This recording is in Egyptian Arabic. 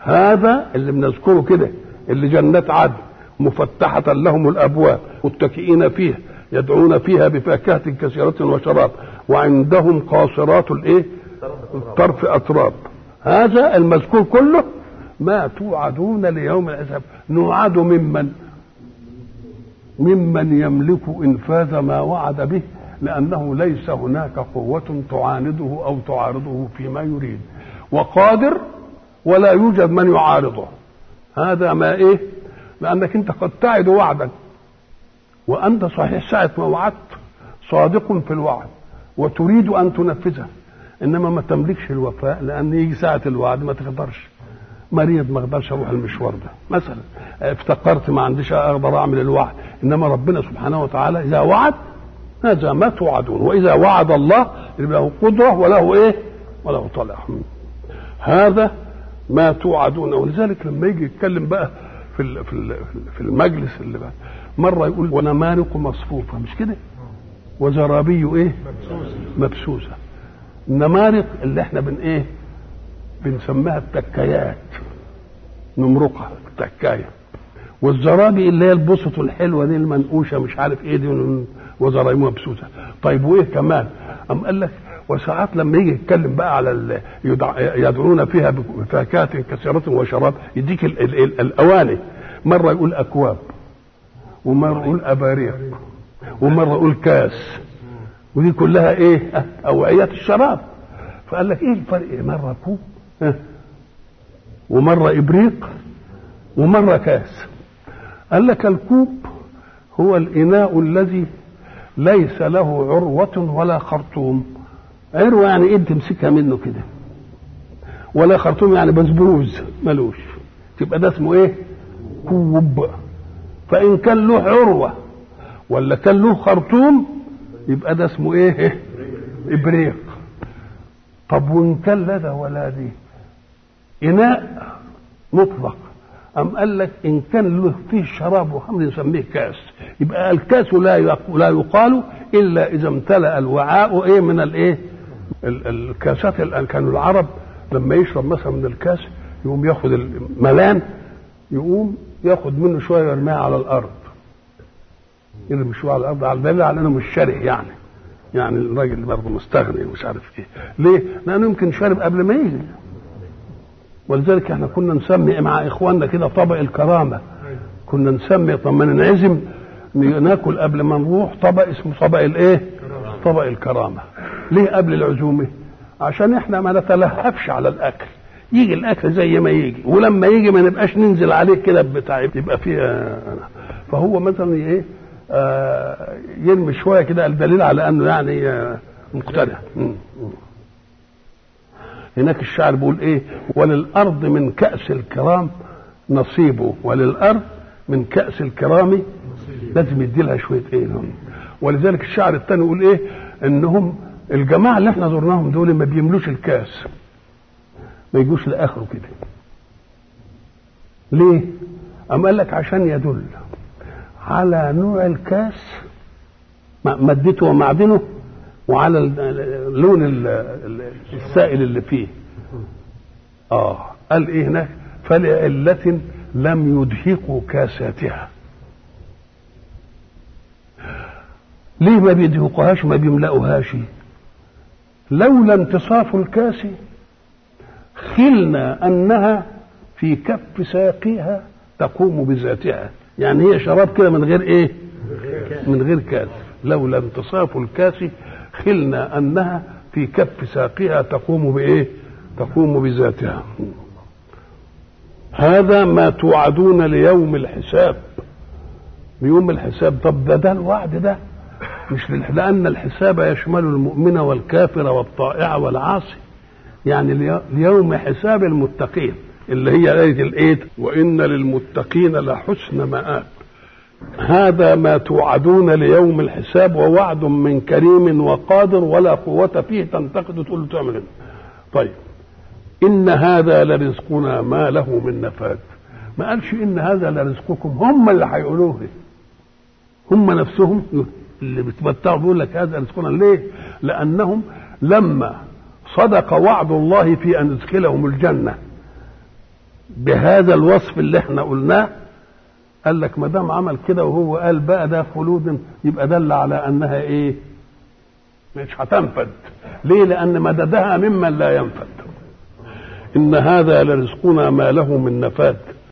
هذا اللي بنذكره كده اللي جنات عدن مفتحة لهم الأبواب متكئين فيها يدعون فيها بفاكهة كثيرة وشراب وعندهم قاصرات الايه طرف أطراب هذا المذكور كله ما توعدون ليوم الحساب نوعد ممن ممن يملك انفاذ ما وعد به لانه ليس هناك قوه تعانده او تعارضه فيما يريد وقادر ولا يوجد من يعارضه هذا ما ايه لانك انت قد تعد وعدا وانت صحيح ساعه ما وعدت صادق في الوعد وتريد ان تنفذه انما ما تملكش الوفاء لان يجي ساعه الوعد ما تقدرش مريض ما اقدرش اروح المشوار ده مثلا افتقرت ما عنديش اقدر اعمل الوعد انما ربنا سبحانه وتعالى اذا وعد هذا ما توعدون واذا وعد الله له قدره وله ايه وله طلع هذا ما توعدون ولذلك لما يجي يتكلم بقى في في في المجلس اللي بقى مره يقول ونمارق مصفوفه مش كده وزرابي ايه مبسوسه النمارق اللي احنا بن ايه بنسميها التكايات نمرقها التكايه والزرابي اللي هي البسط الحلوه دي المنقوشه مش عارف ايه دي وزرايم مبسوسه طيب وايه كمان ام قال لك وساعات لما يجي يتكلم بقى على يدعون فيها بفاكهه كثيره وشراب يديك ال ال ال الاواني مره يقول اكواب ومره يقول اباريق ومره يقول كاس ودي كلها ايه اوعيات الشراب فقال لك ايه الفرق مره كوب ومره ابريق ومره كاس قال لك الكوب هو الاناء الذي ليس له عروة ولا خرطوم عروة يعني ايه تمسكها منه كده ولا خرطوم يعني بسبوز ملوش تبقى ده اسمه ايه كوب فان كان له عروة ولا كان له خرطوم يبقى ده اسمه ايه ابريق طب وان كان لا ده ولا دي اناء مطلق أم قال لك إن كان له فيه شراب وخمر نسميه كاس يبقى الكاس لا لا يقال إلا إذا امتلأ الوعاء إيه من الإيه الكاسات الآن كانوا العرب لما يشرب مثلا من الكاس يقوم ياخد الملان يقوم ياخد منه شوية يرميها على الأرض يرمي شوية على الأرض على دليل على إنه مش شارح يعني يعني الراجل برضه مستغني ومش عارف ايه ليه؟ لأنه يمكن شارب قبل ما يجي ولذلك احنا كنا نسمي مع اخواننا كده طبق الكرامه كنا نسمي طب ما ننعزم ناكل قبل ما نروح طبق اسمه طبق الايه طبق الكرامه ليه قبل العزومه عشان احنا ما نتلهفش على الاكل يجي الاكل زي ما يجي ولما يجي ما نبقاش ننزل عليه كده بتاع يبقى فيه فهو مثلا ايه آه يرمي شويه كده الدليل على انه يعني آه مقتنع هناك الشاعر بيقول ايه وللارض من كاس الكرام نصيبه وللارض من كاس الكرام لازم يدي لها شويه ايه ولذلك الشاعر الثاني يقول ايه انهم الجماعه اللي احنا زرناهم دول ما بيملوش الكاس ما يجوش لاخره كده ليه أم قال لك عشان يدل على نوع الكاس مادته ومعدنه وعلى لون السائل اللي فيه اه قال ايه هناك فلعلة لم يدهقوا كاساتها ليه ما بيدهقوهاش ما بيملأوهاش لولا انتصاف الكاس خلنا انها في كف ساقيها تقوم بذاتها يعني هي شراب كده من غير ايه من غير كاس لولا انتصاف الكاس خلنا انها في كف ساقها تقوم بايه تقوم بذاتها هذا ما توعدون ليوم الحساب ليوم الحساب طب ده ده الوعد ده مش لأن الحساب يشمل المؤمن والكافر والطائع والعاصي يعني ليوم حساب المتقين اللي هي آية الإيد وإن للمتقين لحسن مآب هذا ما توعدون ليوم الحساب ووعد من كريم وقادر ولا قوة فيه تنتقد تقول له تعمل طيب إن هذا لرزقنا ما له من نفاد ما قالش إن هذا لرزقكم هم اللي هيقولوه هم نفسهم اللي بيتمتعوا بيقول لك هذا رزقنا ليه؟ لأنهم لما صدق وعد الله في أن يدخلهم الجنة بهذا الوصف اللي احنا قلناه قال لك ما دام عمل كده وهو قال بقى ده خلود يبقى دل على انها ايه؟ مش هتنفد ليه؟ لان مددها ممن لا ينفد ان هذا لرزقنا ما له من نفاد